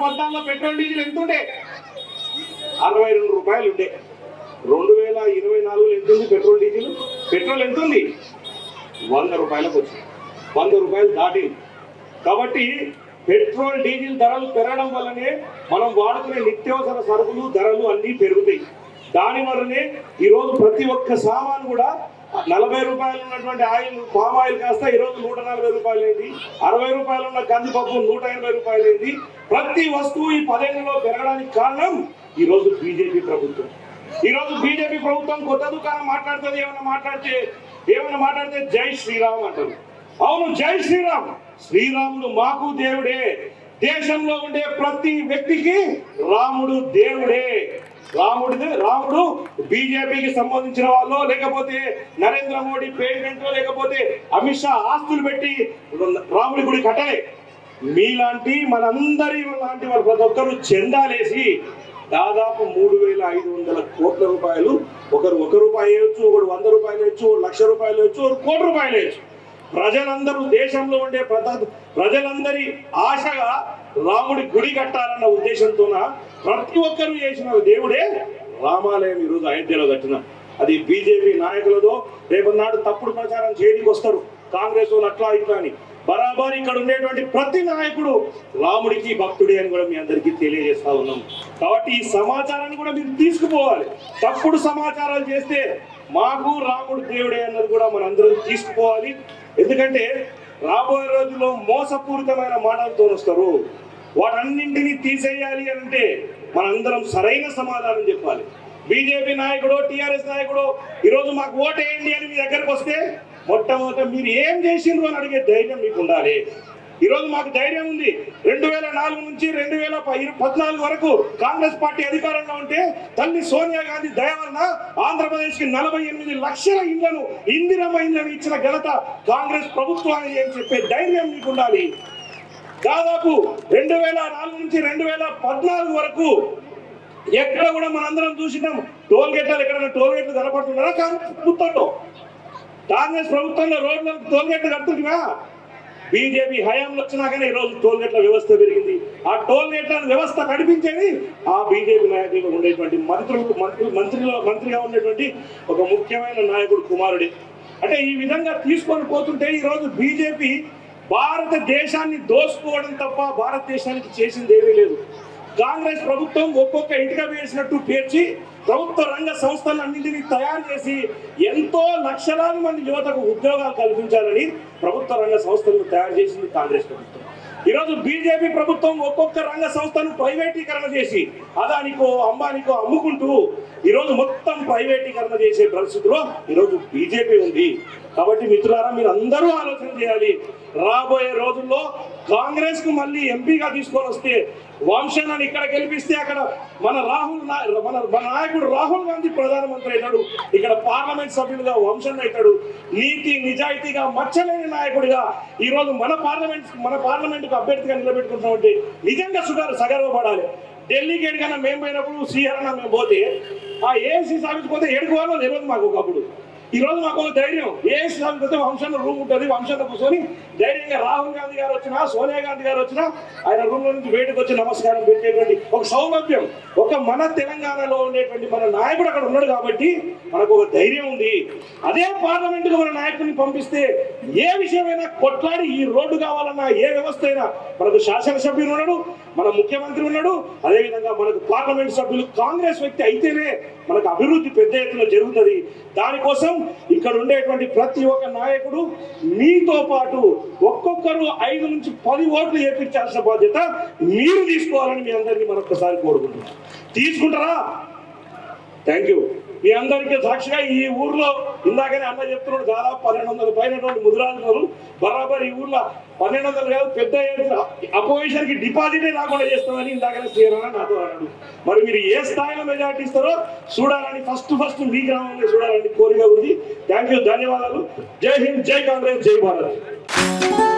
పద్నాలుగులో petrol diesel ఎంత ఉండే అరవై రెండు రూపాయలు ఉండే రెండు వేల ఇరవై నాలుగులో ఎంత ఉంది పెట్రోల్ డీజిల్ పెట్రోల్ ఎంత ఉంది వంద రూపాయలకు వచ్చింది వంద రూపాయలు దాటింది కాబట్టి పెట్రోల్ డీజిల్ ధరలు పెరగడం వల్లనే మనం వాడుకునే నిత్యావసర సరుకులు ధరలు అన్నీ పెరుగుతాయి దాని వల్లనే ఈరోజు ప్రతి ఒక్క సామాను కూడా నలభై రూపాయలు ఉన్నటువంటి ఆయిల్ పామ్ ఆయిల్ కాస్త ఈరోజు నూట నలభై రూపాయలు అయింది అరవై రూపాయలు ఉన్న కందిపప్పు నూట ఎనభై రూపాయలు అయింది ప్రతి వస్తువు ఈ పదేళ్లలో పెరగడానికి కారణం ఈరోజు బీజేపీ ప్రభుత్వం ఈరోజు బీజేపీ ప్రభుత్వం కొత్త దుకాణం మాట్లాడుతుంది ఏమన్నా మాట్లాడితే ఏమన్నా మాట్లాడితే జై శ్రీరామ్ అంటారు అవును జై శ్రీరామ్ శ్రీరాముడు మాకు దేవుడే దేశంలో ఉండే ప్రతి వ్యక్తికి రాముడు దేవుడే రాముడిది రాముడు బీజేపీకి సంబంధించిన వాళ్ళు లేకపోతే నరేంద్ర మోడీ పేమెంట్ లేకపోతే అమిత్ షా ఆస్తులు పెట్టి రాముడి గుడి కట్టలే మీలాంటి మనందరి లాంటి వాళ్ళు ప్రతి ఒక్కరు చెందాలేసి దాదాపు మూడు వేల ఐదు వందల కోట్ల రూపాయలు ఒకరు ఒక రూపాయి వేయచ్చు ఒకడు వంద రూపాయలు వేయచ్చు ఒకడు లక్ష రూపాయలు వేయచ్చు ఒకడు కోటి రూపాయలు వేయచ్చు ప్రజలందరూ దేశంలో ఉండే ప్రజ ప్రజలందరి ఆశగా రాముడి గుడి కట్టాలన్న ఉద్దేశంతోన ప్రతి ఒక్కరూ చేసిన దేవుడే రామాలయం ఈరోజు అయోధ్యలో కట్టిన అది బీజేపీ నాయకులదో రేపన్నాడు తప్పుడు ప్రచారం చేయడానికి వస్తారు కాంగ్రెస్ వాళ్ళు అట్లా ఇట్లా అని బరాబర్ ఇక్కడ ఉండేటువంటి ప్రతి నాయకుడు రాముడికి భక్తుడే అని కూడా మీ అందరికీ తెలియజేస్తా ఉన్నాం కాబట్టి ఈ సమాచారాన్ని కూడా మీరు తీసుకుపోవాలి తప్పుడు సమాచారాలు చేస్తే మాకు రాముడు దేవుడే అన్నది కూడా మనందరం తీసుకుపోవాలి ఎందుకంటే రాబోయే రోజుల్లో మోసపూరితమైన మాటలతో వస్తారు వాటన్నింటినీ తీసేయాలి అని అంటే మనందరం సరైన సమాధానం చెప్పాలి బీజేపీ నాయకుడు టిఆర్ఎస్ నాయకుడు ఈరోజు మాకు ఓటేయండి అని మీ దగ్గరకు వస్తే మొట్టమొదట మీరు ఏం చేసిండ్రు అని అడిగే ధైర్యం మీకు ఉండాలి ఈరోజు మాకు ధైర్యం ఉంది రెండు వేల నాలుగు నుంచి రెండు వేల ప- ఇరు- పద్నాలుగు వరకు కాంగ్రెస్ పార్టీ అధికారంలో ఉంటే తల్లి సోనియా గాంధీ దయ వలన ఆంధ్రప్రదేశ్ కి నలభై ఎనిమిది లక్షల ఇండ్లను ఇందిరమ్మ ఇండ్లను ఇచ్చిన ఘనత కాంగ్రెస్ ప్రభుత్వానికి అని చెప్పే ధైర్యం మీకు ఉండాలి దాదాపు రెండు వేల నాలుగు నుంచి రెండు వేల పద్నాలుగు వరకు ఎక్కడ కూడా మనందరం చూసినాం టోల్ గేట్లు ఎక్కడైనా టోల్ గేట్లు కనపడుతున్నారా కాంగ్రెస్ ప్రభుత్వంలో కాంగ్రెస్ ప్రభుత్వంలో రోడ్లకు టోల్ గేట్లు కడుతుంటున్నా బీజేపీ హయాంలో వచ్చినాకనే ఈ రోజు టోల్ గేట్ల వ్యవస్థ పెరిగింది ఆ టోల్ గేట్ల వ్యవస్థ నడిపించేది ఆ బీజేపీ నాయకులు ఉండేటువంటి మంత్రులు మంత్రులు మంత్రిలో మంత్రిగా ఉండేటువంటి ఒక ముఖ్యమైన నాయకుడు కుమారుడే అంటే ఈ విధంగా తీసుకొని పోతుంటే ఈ రోజు బీజేపీ భారతదేశాన్ని దోసుకోవడం తప్ప భారతదేశానికి చేసింది ఏమీ లేదు కాంగ్రెస్ ప్రభుత్వం ఒక్కొక్క ఇటుక వేసినట్టు పేర్చి ప్రభుత్వ రంగ సంస్థలన్నింటినీ తయారు చేసి ఎంతో లక్షలాది మంది యువతకు ఉద్యోగాలు కల్పించాలని ప్రభుత్వ రంగ సంస్థలను తయారు చేసింది కాంగ్రెస్ ప్రభుత్వం ఈరోజు బీజేపీ ప్రభుత్వం ఒక్కొక్క రంగ సంస్థను ప్రైవేటీకరణ చేసి అదానికో అంబానికో అమ్ముకుంటూ ఈరోజు మొత్తం ప్రైవేటీకరణ చేసే పరిస్థితిలో ఈరోజు బీజేపీ ఉంది కాబట్టి మిత్రులారా మీరు అందరూ ఆలోచన చేయాలి రాబోయే రోజుల్లో కాంగ్రెస్ కు మళ్ళీ ఎంపీగా తీసుకొని వస్తే వంశనాన్ని ఇక్కడ గెలిపిస్తే అక్కడ మన రాహుల్ నా- మన మన నాయకుడు రాహుల్ గాంధీ ప్రధానమంత్రి అవుతాడు ఇక్కడ పార్లమెంట్ సభ్యులుగా వంశన్ అవుతాడు నీతి నిజాయితీగా మచ్చలేని నాయకుడిగా ఈ రోజు మన పార్లమెంట్ మన పార్లమెంట్ కు అభ్యర్థిగా నిలబెట్టుకుంటామంటే నిజంగా సుగారు సగర్వపడాలి ఢిల్లీకి ఎడికన్నా మేము పోయినప్పుడు శ్రీహరణ మేము పోతే ఆ ఏసీ సాగుతూ పోతే ఎడుకోవాలో తెలియదు మాకు ఒకప్పుడు ఈ రోజు మాకు ఒక ధైర్యం ఏ పోతే వంశంలో రూమ్ ఉంటుంది వంశంలో కూర్చొని ధైర్యంగా రాహుల్ గాంధీ గారు వచ్చినా సోనియా గాంధీ గారు వచ్చినా ఆయన రూమ్ లో నుంచి బయటకు వచ్చి నమస్కారం పెట్టేటువంటి ఒక సౌలభ్యం ఒక మన తెలంగాణలో ఉండేటువంటి మన నాయకుడు అక్కడ ఉన్నాడు కాబట్టి మనకు ఒక ధైర్యం ఉంది అదే పార్లమెంట్ కు మన నాయకుడిని పంపిస్తే ఏ విషయమైనా కొట్లాడి ఈ రోడ్డు కావాలన్నా ఏ వ్యవస్థ అయినా మనకు శాసనసభ్యులు ఉన్నాడు మన ముఖ్యమంత్రి ఉన్నాడు అదేవిధంగా మనకు పార్లమెంట్ సభ్యులు కాంగ్రెస్ వ్యక్తి అయితేనే మనకు అభివృద్ధి పెద్ద ఎత్తున జరుగుతుంది దానికోసం ఇక్కడ ఉండేటువంటి ప్రతి ఒక్క నాయకుడు మీతో పాటు ఒక్కొక్కరు ఐదు నుంచి పది ఓట్లు చేపించాల్సిన బాధ్యత మీరు తీసుకోవాలని మీ అందరినీ మరొకసారి కోరుకుంటున్నాం తీసుకుంటారా థ్యాంక్ యూ మీ అందరికీ సాక్షిగా ఈ ఊర్లో ఇందాకనే అన్న చెప్తున్నాడు దాదాపు పన్నెండు వందల పైనటువంటి ముదిరాజులు బరాబర్ ఈ ఊర్లో పన్నెండు వందలు కాదు పెద్ద అపోజిషన్ కి డిపాజిటే రాకుండా చేస్తామని ఇందాకనే సీఎం నాతో అన్నాడు మరి మీరు ఏ స్థాయిలో మెజార్టీ ఇస్తారో చూడాలని ఫస్ట్ ఫస్ట్ మీ గ్రామంలో చూడాలని కోరిక ఉంది థ్యాంక్ యూ ధన్యవాదాలు జై హింద్ జై కాంగ్రెస్ జై భారత్